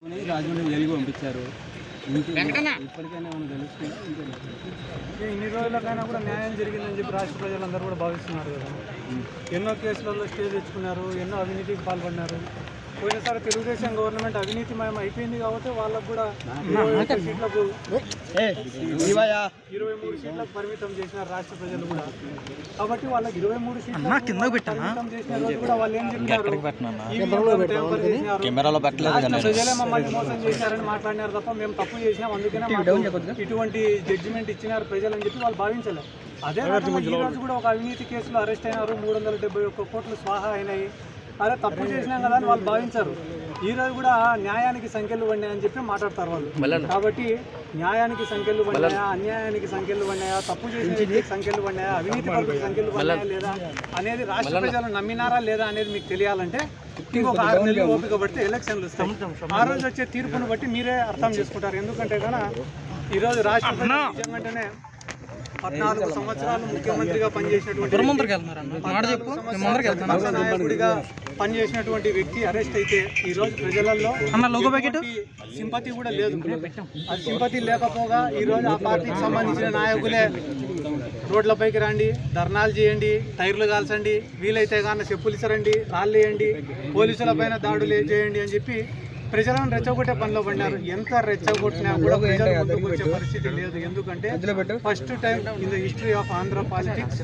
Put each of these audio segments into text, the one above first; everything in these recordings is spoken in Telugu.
రాజమండ్రి జైలుకి పంపించారు ఇంకే- ఇప్పటికైనా ఏమైనా తెలుస్తుందా ఇంకేనా? ఇంకా ఇన్ని రోజులకైనా కూడా న్యాయం జరిగిందని చెప్పి రాష్ట్ర ప్రజలందరూ కూడా భావిస్తున్నారు కదా ఎన్నో కేసులలో స్టే తెచ్చుకున్నారు ఎన్నో అవినీతికి పాల్పడినారు పోయినసారి తెలుగుదేశం గవర్నమెంట్ అవినీతిమయం అయిపోయింది కాబట్టి వాళ్ళకు కూడా ఇరవై ఒక్క సీట్లకు ఇరవై మూడు సీట్లకు పరిమితం చేసినారు రాష్ట్ర ప్రజలు కూడా కాబట్టి వాళ్ళకి ఇరవై మూడు సీట్లకు పరిమితం చేసిన రోజు కూడా వాళ్ళు ఏం చెప్పినారు ఈవీఎంలను ట్యాంపర్ చేసినారు. రాష్ట్ర ప్రజలే మమ్మల్ని మోసం చేశారని మాట్లాడినారు తప్ప మేము తప్పు చేసినాం అందుకనే మాకు ఇటువంటి జడ్జిమెంట్ ఇచ్చినారు ప్రజలు అని చెప్పి వాళ్ళు భావించలేదు అదే రకంగా ఈ రోజు కూడా ఒక అవినీతి కేసులో అరెస్ట్ అయినారు మూడు వందల డెబ్బై ఒక్క కోట్లు స్వాహా అయినాయి అదే తప్పు చేసినాం కదా అని వాళ్ళు భావించారు ఈ రోజు కూడా న్యాయానికి సంఖ్యలు పడినాయని చెప్పి మాట్లాడతారు వాళ్ళు కాబట్టి న్యాయానికి సంఖ్యలు పడినాయా అన్యాయానికి సంఖ్యలు పడినాయా తప్పు చేసిన వ్యక్తికి సంఖ్యలు పడినాయా అవినీతి పరులకు సంఖ్యలు పడినాయా లేదా అనేది రాష్ట్ర ప్రజలు నమ్మినారా లేదా అనేది మీకు తెలియాలంటే ఇంకొక ఆరు నెలలు ఓపిక పడితే ఎలక్షన్లు వస్తాయి ఆ రోజు వచ్చే తీర్పును బట్టి మీరే అర్థం చేసుకుంటారు ఎందుకంటే కనుక ఈరోజు రాష్ట్ర ప్రజలు నిజంగానే పద్నాలుగు సంవత్సరాలు ముఖ్యమంత్రిగా పనిచేసినటువంటి పద్నాలుగు సంవత్సరాలు ప్రతిపక్ష నాయకుడిగా పనిచేసినటువంటి వ్యక్తి అరెస్ట్ అయితే ఈ రోజు ప్రజలలో ఎటువంటి సింపతి కూడా లేదు ఆ సింపతి లేకపోగా ఈ రోజు ఆ పార్టీకి సంబంధించిన నాయకులే రోడ్లపైకి రండి ధర్నాలు చేయండి టైర్లు కాల్చండి వీలైతే కానీ చెప్పులు ఇసరండి రాళ్ళు వేయండి పోలీసుల పైన దాడులు చేయండి అని చెప్పి ప్రజలను రెచ్చగొట్టే పనిలో పడినారు ఎంత రెచ్చగొట్టినా కూడా ప్రజలు ముందుకు వచ్చే పరిస్థితి లేదు ఎందుకంటే first time in the history of Andhra politics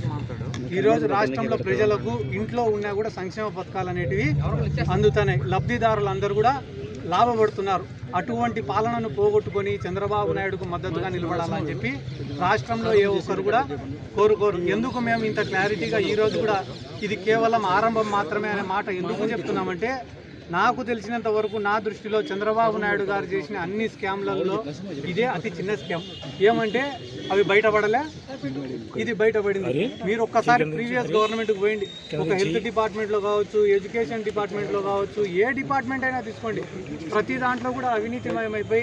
ఈ రోజు రాష్ట్రంలో ప్రజలకు ఇంట్లో ఉన్నా కూడా సంక్షేమ పథకాలు అనేటివి అందుతున్నాయి లబ్ధిదారులు అందరూ కూడా లాభపడుతున్నారు అటువంటి పాలనను పోగొట్టుకొని చంద్రబాబు నాయుడుకు మద్దతుగా నిలబడాలని చెప్పి రాష్ట్రంలో ఏ ఒక్కరు కూడా కోరుకోరు ఎందుకు మేము ఇంత క్లారిటీగా ఈ రోజు కూడా ఇది కేవలం ఆరంభం మాత్రమే అనే మాట ఎందుకు చెప్తున్నామంటే నాకు తెలిసినంత వరకు నా దృష్టిలో చంద్రబాబు నాయుడు గారు చేసిన అన్ని స్కామ్లలో ఇదే అతి చిన్న స్కామ్ ఏమంటే అవి బయటపడలే ఇది బయటపడింది మీరు ఒక్కసారి ప్రీవియస్ గవర్నమెంట్కి పోయింది ఒక హెల్త్ డిపార్ట్మెంట్లో కావచ్చు ఎడ్యుకేషన్ డిపార్ట్మెంట్లో కావచ్చు ఏ డిపార్ట్మెంట్ అయినా తీసుకోండి ప్రతి దాంట్లో కూడా అవినీతిమయమైపోయి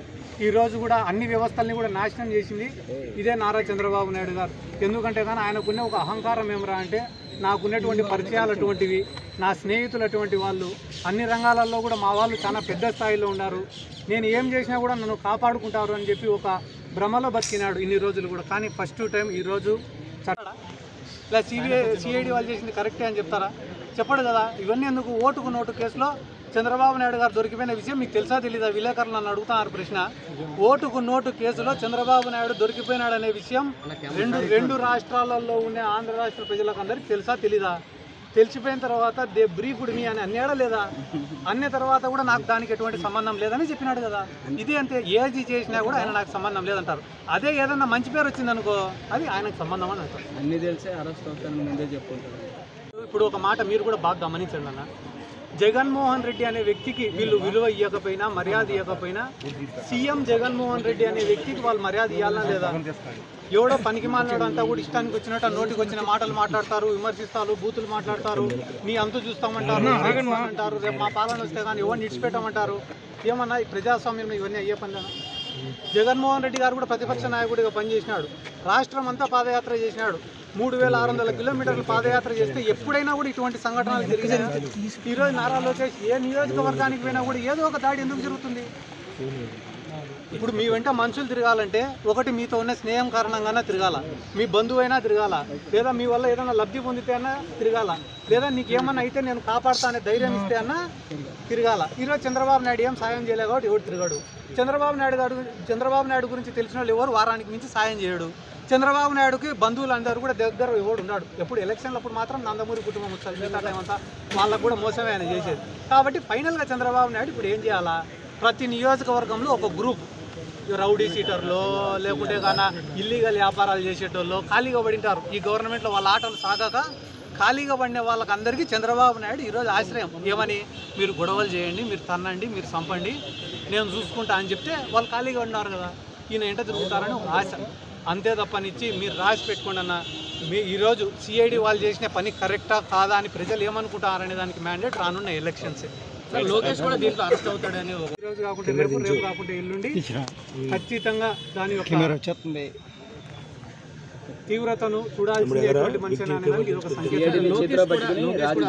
ఈ రోజు కూడా అన్ని వ్యవస్థల్ని కూడా నాశనం చేసింది ఇదే నారా చంద్రబాబు నాయుడు గారు ఎందుకంటే కానీ ఆయనకున్న ఒక అహంకారం ఏమరా అంటే నాకున్నటువంటి పరిచయాలు అటువంటివి నా స్నేహితులు అటువంటి వాళ్ళు అన్ని రంగాలలో కూడా మా వాళ్ళు చాలా పెద్ద స్థాయిలో ఉన్నారు నేను ఏం చేసినా కూడా నన్ను కాపాడుకుంటారు అని చెప్పి ఒక భ్రమలో బతికినాడు ఇన్ని రోజులు కూడా కానీ ఫస్ట్ టైం ఈరోజు చట్టడా ఇలా సిబిఐ సిఐడి వాళ్ళు చేసింది కరెక్టే అని చెప్తారా చెప్పడు కదా ఇవన్నీ ఎందుకు ఓటుకు నోటు కేసులో చంద్రబాబు నాయుడు గారు దొరికిపోయిన విషయం మీకు తెలుసా తెలీదా విలేకరులు నన్ను అడుగుతున్నారు ప్రశ్న ఓటుకు నోటు కేసులో చంద్రబాబు నాయుడు దొరికిపోయినాడు అనే విషయం రెండు రెండు రాష్ట్రాలలో ఉండే ఆంధ్ర రాష్ట్ర ప్రజలకు అందరికీ తెలుసా తెలీదా తెలిసిపోయిన తర్వాత దే బ్రీఫ్డ్ మీ అని అన్నాడా లేదా అన్న తర్వాత కూడా నాకు దానికి ఎటువంటి సంబంధం లేదని చెప్పినాడు కదా ఇది అంతే ఏది చేసినా కూడా ఆయన నాకు సంబంధం లేదంటారు అదే ఏదన్నా మంచి పేరు వచ్చిందనుకో అది ఆయనకు సంబంధం అని అంటారు అన్ని తెలిసే అరెస్ట్ అవుతారని ముందే చెప్పుకుంటారు ఇప్పుడు ఒక మాట మీరు కూడా బాగా గమనించండి అన్న జగన్మోహన్ రెడ్డి అనే వ్యక్తికి వీళ్ళు విలువ ఇవ్వకపోయినా మర్యాద ఇవ్వకపోయినా సీఎం జగన్మోహన్ రెడ్డి అనే వ్యక్తికి వాళ్ళు మర్యాద ఇవ్వాలా లేదా ఎవడో పనికి మాట్లాడు అంతా కూడా ఇష్టానికి వచ్చినట్టు ఆ నోటికి వచ్చిన మాటలు మాట్లాడతారు విమర్శిస్తారు బూతులు మాట్లాడతారు నీ అంతు చూస్తామంటారు అంటారు రేపు మా పాలన వస్తే కానీ ఎవరిని ఇడిచిపెట్టమంటారు ఏమన్నా ఈ ప్రజాస్వామ్యం ఇవన్నీ అయ్యే పనినా జగన్మోహన్ రెడ్డి గారు కూడా ప్రతిపక్ష నాయకుడిగా పనిచేసినాడు రాష్ట్రం అంతా పాదయాత్ర చేసినాడు మూడు వేల ఆరు వందల కిలోమీటర్లు పాదయాత్ర చేస్తే ఎప్పుడైనా కూడా ఇటువంటి సంఘటనలు జరిగినాయి ఈరోజు నారా లోకేష్ ఏ నియోజకవర్గానికి పోయినా కూడా ఏదో ఒక దాడి ఎందుకు జరుగుతుంది ఇప్పుడు మీ వెంట మనుషులు తిరగాలంటే ఒకటి మీతో ఉన్న స్నేహం కారణంగానే తిరగాల మీ బంధువు అయినా తిరగాల లేదా మీ వల్ల ఏదైనా లబ్ధి పొందితే అన్నా తిరగాల లేదా నీకు ఏమన్నా అయితే నేను కాపాడుతా అనే ధైర్యం ఇస్తే అన్నా తిరగాల ఈరోజు చంద్రబాబు నాయుడు ఏం సాయం చేయలేదు కాబట్టి ఎవడు తిరగాడు చంద్రబాబు నాయుడు గారు చంద్రబాబు నాయుడు గురించి తెలిసిన వాళ్ళు ఎవరు వారానికి మించి సాయం చేయడు చంద్రబాబు నాయుడుకి బంధువులు అందరూ కూడా దగ్గర ఎవడు ఉన్నాడు ఎప్పుడు ఎలక్షన్లప్పుడు మాత్రం నందమూరి కుటుంబం వస్తుంది మిగతా టైం అంతా వాళ్ళకు కూడా మోసమే ఆయన చేసేది కాబట్టి ఫైనల్గా చంద్రబాబు నాయుడు ఇప్పుడు ఏం చేయాలా ప్రతి నియోజకవర్గంలో ఒక గ్రూప్ రౌడీ సీటర్లో లేకుంటే కాన ఇల్లీగల్ వ్యాపారాలు చేసేటోళ్ళు ఖాళీగా పడింటారు ఈ గవర్నమెంట్లో వాళ్ళ ఆటలు సాగాక ఖాళీగా పడిన వాళ్ళకి అందరికీ చంద్రబాబు నాయుడు ఈరోజు ఆశ్రయం ఏమని మీరు గొడవలు చేయండి మీరు తన్నండి మీరు చంపండి నేను చూసుకుంటా అని చెప్తే వాళ్ళు ఖాళీగా ఉన్నారు కదా ఈయన ఎంట తిరుగుతారని ఒక ఆశ అంతే తప్పనిచ్చి మీరు రాసి పెట్టుకోండి అన్న మీ ఈరోజు సిఐడి వాళ్ళు చేసిన పని కరెక్టా కాదా అని ప్రజలు ఏమనుకుంటారనే దానికి మ్యాండేట్ రానున్న ఎలక్షన్స్ లోకేష్ కూడా దీంట్లో అరెస్ట్ అవుతాడని ఈ రోజు కాకుండా రేపు రేపు కాకుండా ఎల్లుండి ఖచ్చితంగా దాని యొక్క తీవ్రతను చూడాల్సింది ఎటువంటి మనిషి అనడానికి ఇది ఒక సంకేతం చేతిలో పట్టుకుని రాజు